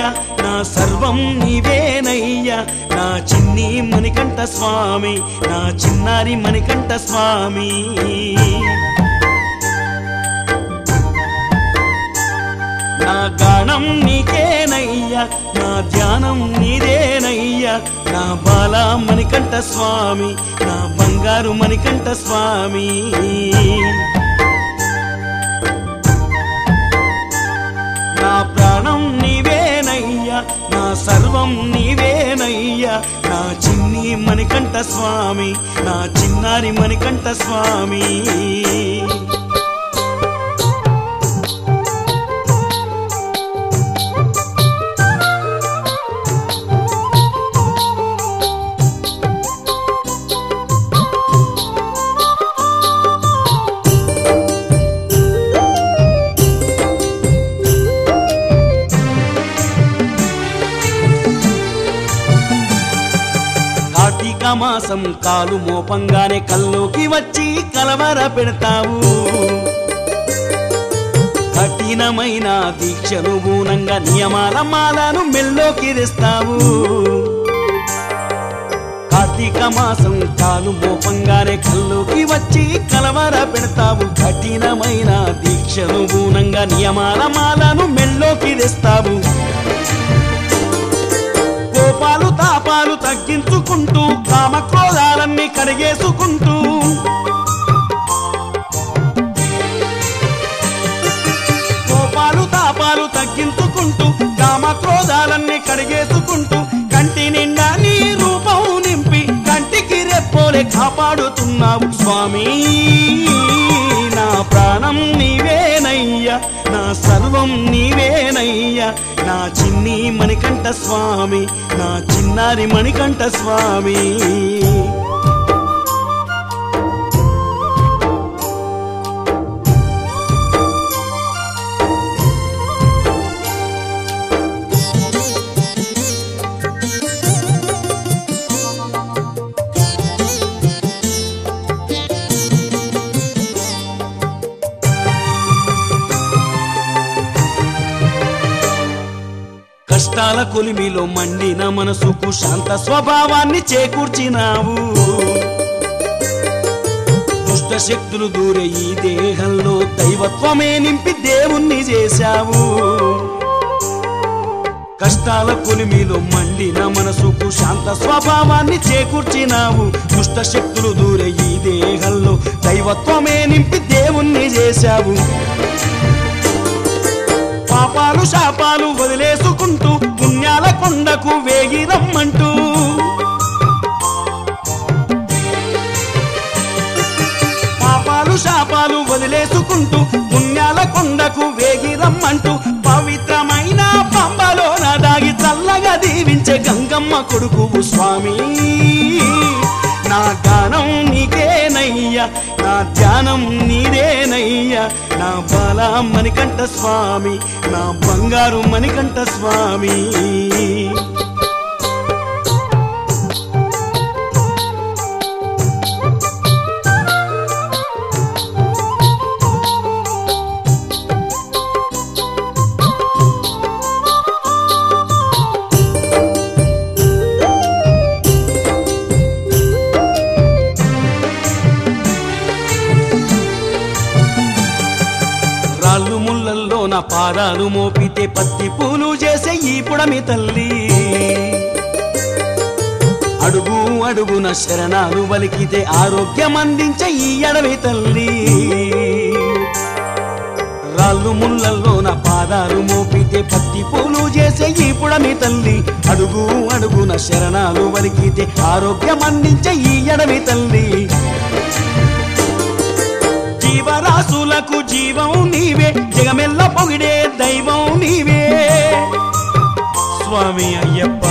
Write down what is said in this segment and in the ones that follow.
నీవేనయ్యా నా సర్వం నీవేనయ్యా నా చిన్ని మణికంఠ స్వామి నా చిన్నారి మణికంఠ స్వామి నా గానం నీకేనయ్యా నా ధ్యానం నీదేనయ్యా నా బాల మణికంఠ స్వామి నా బంగారు మణికంఠ స్వామి నా ప్రాణం నీవేనయ్యా నా సర్వం నీవేనయ్యా నా చిన్ని మణికంఠ స్వామి నా చిన్నారి మణికంఠ స్వామి కార్తీక మాసం కాలు మోపంగానే కల్లోకి వచ్చి కలవర పెడతావు కఠినమైన దీక్షను మూలంగా నియమాల మాలను మెల్లోకి తెస్తావు కార్తీక మాసం కాలు మోపంగానే కల్లోకి వచ్చి కలవర పెడతావు కఠినమైన దీక్షను మూలంగా నియమాల మాలను మెల్లోకి తెస్తావు కోపాలు తాపాలు తగ్గించుకుంటూ కామక్రోధాలన్నీ కడిగేసుకుంటూ కోపాలు తాపాలు తగ్గించుకుంటూ కామక్రోధాలన్నీ కడిగేసుకుంటూ కంటి నిండా నీ రూపం నింపి కంటికి రెప్పోలే కాపాడుతున్నావు స్వామి నా ప్రాణం నీవేనయ్యా నా సర్వం నీవేనయ్యా నా చిన్ని మణికంఠ స్వామి నా చిన్నారి మణికంఠ స్వామి కష్టాల కొలిమిలో మండిన మనసుకు శాంత స్వభావాన్ని చేకూర్చినావు దుష్ట శక్తులు దూరే ఈ దేహంలో దైవత్వమే నింపి దేవుణ్ణి చేశావు కష్టాల కొలిమిలో మండిన మనసుకు శాంత స్వభావాన్ని చేకూర్చినావు దుష్ట శక్తులు దూరే ఈ దేహంలో దైవత్వమే నింపి దేవుణ్ణి చేశావు పాపాలు శాపాలు వదిలేసుకుంటూ పుణ్యాల కొండకు వేగి రమ్మంటూ పాపాలు శాపాలు వదిలేసుకుంటూ పుణ్యాల కొండకు వేగి రమ్మంటూ పవిత్రమైన పంబలో నా దాగి చల్లగా దీవించే గంగమ్మ కొడుకువు స్వామి నా గానం నీకేనయ్యా నా ధ్యానం నీదేనయ్యా నా బాల మణికంఠ స్వామి నా బంగారు మణికంఠ స్వామి రాళ్ళు ముళ్ళల్లో నా పాదాలు మోపితే పత్తి పూలు చేసే ఈ పుడమి తల్లి అడుగు అడుగున శరణాలు వలికితే ఆరోగ్యం అందించే ఈ అడవి తల్లి రాళ్ళు ముళ్ళల్లో నా పాదాలు మోపితే పత్తి పూలు చేసే ఈ పుడమి తల్లి అడుగు అడుగున శరణాలు వలికితే ఆరోగ్యం అందించే ఈ అడవి తల్లి జీవరాశులకు జీవం నీవే జగమెల్ల పొగిడే దైవం నీవే స్వామి అయ్యప్ప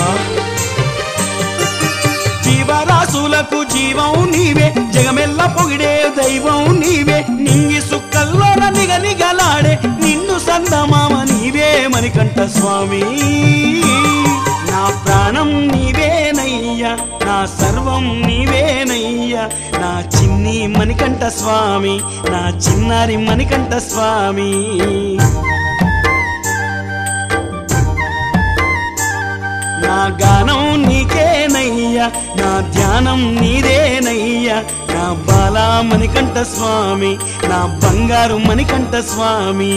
జీవరాశులకు జీవం నీవే జగమెల్ల పొగిడే దైవం నీవే నింగి సుక్కల్లోన నిగ నిగలాడే నిన్ను సందమామ నీవే మణికంఠ స్వామి నా ప్రాణం నీవేనయ్యా నా సర్వం నీవేనయ్యా నా చిన్ని మణికంఠ స్వామి నా చిన్నారి మణికంఠ స్వామి గానం నీకేనయ్యా నా ధ్యానం నీదేనయ్యా నా బాలా మణికంఠ స్వామి నా బంగారు మణికంఠ స్వామి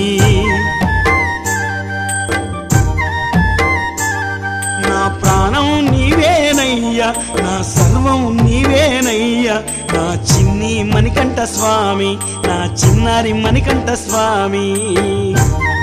నా ప్రాణం నీవేనయ్యా నా సర్వం నీవేనయ్యా నా చిన్ని మణికంఠ స్వామి నా చిన్నారి మణికంఠ స్వామి